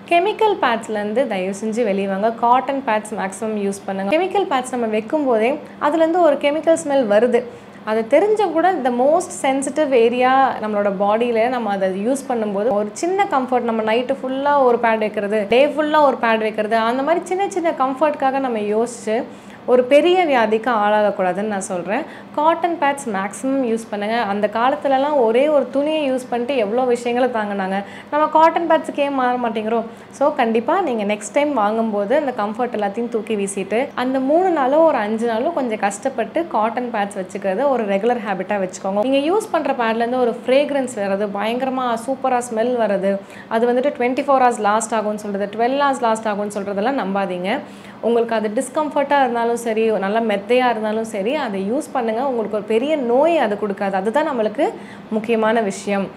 chemical பேட்ஸ்லேருந்து தயவு செஞ்சு வெளியே வாங்க காட்டன் பேட்ஸ் மேக்ஸிமம் யூஸ் பண்ணுங்கள் கெமிக்கல் பேட்ஸ் நம்ம வைக்கும் போதே அதுலேருந்து ஒரு கெமிக்கல் ஸ்மெல் வருது அது தெரிஞ்ச கூட இந்த மோஸ்ட் சென்சிட்டிவ் ஏரியா நம்மளோட பாடியில் நம்ம அதை யூஸ் பண்ணும்போது ஒரு சின்ன கம்ஃபர்ட் நம்ம நைட்டு ஃபுல்லாக ஒரு பேட் வைக்கிறது டே ஃபுல்லாக ஒரு பேட் வைக்கிறது அந்த மாதிரி சின்ன சின்ன கம்ஃபர்ட்காக நம்ம யோசிச்சு ஒரு பெரிய வியாதிக்கு ஆளாகக்கூடாதுன்னு நான் சொல்கிறேன் காட்டன் பேட்ஸ் மேக்ஸிமம் யூஸ் பண்ணுங்கள் அந்த காலத்துலலாம் ஒரே ஒரு துணியை யூஸ் பண்ணிட்டு எவ்வளோ விஷயங்களை தாங்கினாங்க நம்ம காட்டன் பேட்ஸுக்கு ஏன் மாற மாட்டேங்கிறோம் ஸோ கண்டிப்பாக நீங்கள் நெக்ஸ்ட் டைம் வாங்கும்போது அந்த கம்ஃபர்ட் எல்லாத்தையும் தூக்கி வீசிட்டு அந்த மூணு நாளோ ஒரு அஞ்சு நாளோ கொஞ்சம் கஷ்டப்பட்டு காட்டன் பேட்ஸ் வச்சுக்கிறது ஒரு ரெகுலர் ஹேபிட்டாக வச்சுக்கோங்க நீங்கள் யூஸ் பண்ணுற பேட்லேருந்து ஒரு ஃப்ரேக்ரன்ஸ் வர்றது பயங்கரமாக சூப்பராக ஸ்மெல் வர்றது அது வந்துட்டு டுவெண்ட்டி ஃபோர் ஹவர்ஸ் லாஸ்ட் ஆகும்னு சொல்கிறது டுவெல் ஹவர்ஸ் லாஸ்ட் ஆகும்னு சொல்கிறதெல்லாம் நம்பாதீங்க உங்களுக்கு அது டிஸ்கம்ஃபர்ட்டாக இருந்தாலும் சரி நல்லா மெத்தையாக இருந்தாலும் சரி அதை யூஸ் பண்ணுங்கள் உங்களுக்கு ஒரு பெரிய நோய் அது கொடுக்காது அதுதான் நம்மளுக்கு முக்கியமான விஷயம்